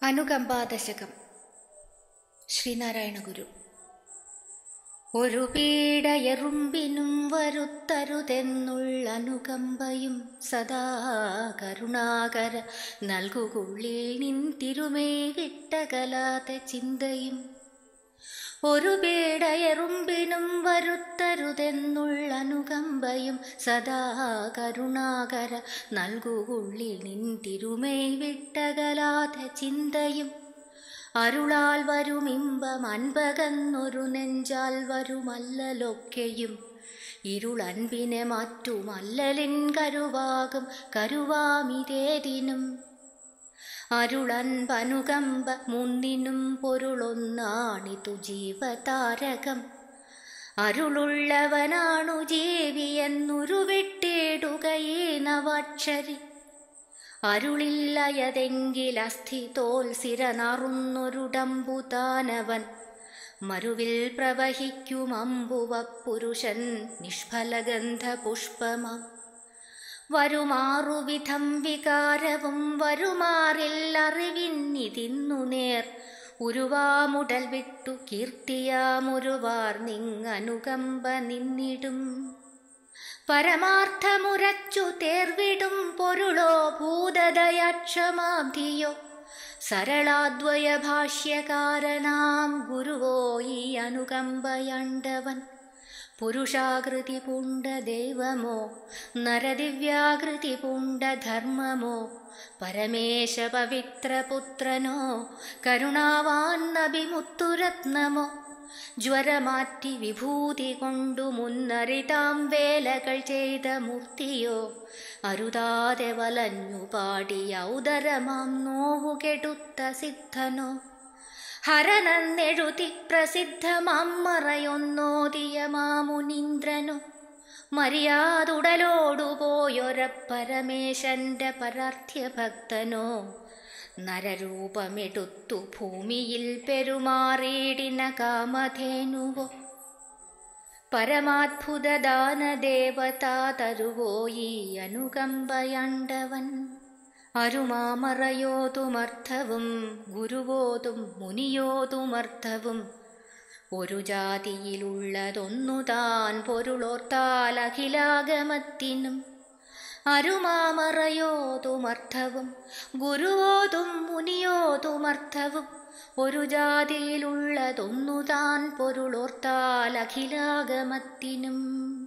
അനുകമ്പാദശകം ശ്രീനാരായണ ഗുരു ഒരു പീഡയറുമ്പിനും വരുത്തരുതെന്നുള്ള അനുകമ്പയും സദാ കരുണാകര നൽകുകുള്ളിൽ നിൻ തിരുമേ വിട്ടകലാതെ ചിന്തയും ഒരു പീഡയറുമ്പിനും വരുത്തരുതെന്നുള്ള അനുകമ്പയും സദാ കരുണാകര നൽകുകുള്ളിൽ നിൻ തിരുമേ വിട്ടകലാതെ ചിന്തയും അരുളാൽ വരുമിമ്പം അൻപകന്നൊരു നെഞ്ചാൽ വരുമല്ലലൊക്കെയും ഇരുളൻപിനെ മാറ്റുമല്ലലിൻ കരുവാകും കരുവാമിതേതിനും അരുളൻപനുകമ്പ മുന്നിനും പൊരുളൊന്നാണിതു ജീവതാരകം അരുളുള്ളവനാണു ജീവിയെന്നുരുവിട്ടിടുകയേ നവാക്ഷരി അരുളില്ലയതെങ്കിൽ അസ്ഥി തോൽ സിരനറുന്നൊരുടമ്പുതാനവൻ മരുവിൽ പ്രവഹിക്കും അമ്പുവ പുരുഷൻ നിഷ്ഫലഗന്ധ പുഷ്പമാം വരുമാറുവിധം വികാരവും വരുമാറില്ലറിവിന്നിതിന്നു നേർ ഉരുവാമുടൽ വിട്ടു കീർത്തിയാമുരുവാർ നിങ്ങനുകമ്പ നിന്നിടും പരമാർത്ഥമുരച്ചു തേർവിടും പൊരുളോ ഭൂതദയക്ഷമാബ്ധിയോ സരളാദ്വയ ഭാഷ്യകാരനാം ഗുരുവോ ഈ അനുകമ്പയണ്ടവൻ പുരുഷാകൃതി പൂണ്ട ദൈവമോ നരദിവ്യാകൃതി പൂണ്ട ധർമ്മമോ പരമേശ പവിത്രപുത്രനോ കരുണാവാൻ നബിമുത്തുരത്നമോ ജ്വരമാറ്റി വിഭൂതി കൊണ്ടു മുന്നറിതാം വേലകൾ ചെയ്ത മൂർത്തിയോ അരുതാതെ വലഞ്ഞു പാടി ഔദരമാം നോവു കെടുത്ത സിദ്ധനോ ഹരനെന്നെഴുതി പ്രസിദ്ധമാം മറയൊന്നോതിയ മാമുനീന്ദ്രനോ മര്യാദുടലോടുപോയൊര പരമേശന്റെ പരാർത്ഥ്യഭക്തനോ നരരൂപമെടുത്തു ഭൂമിയിൽ പെരുമാറിയിടിന കാമധേനുവോ പരമാത്ഭുത ദാനദേവതാ തരുവോയി അനുകമ്പയണ്ടവൻ അരുമാമറയോതുമർത്ഥവും ഗുരുവോതും മുനിയോതുമർത്ഥവും ഒരു ജാതിയിലുള്ളതൊന്നു താൻ പൊരുളോർത്താൽ അഖിലാഗമത്തിനും അരുമാമറയോതുമർത്ഥവും ഗുരുവോതും മുനിയോതുമർത്ഥവും ഒരു ജാതിയിലുള്ളതൊന്നു താൻ പൊരുളോർത്താൽ അഖിലാഗമത്തിനും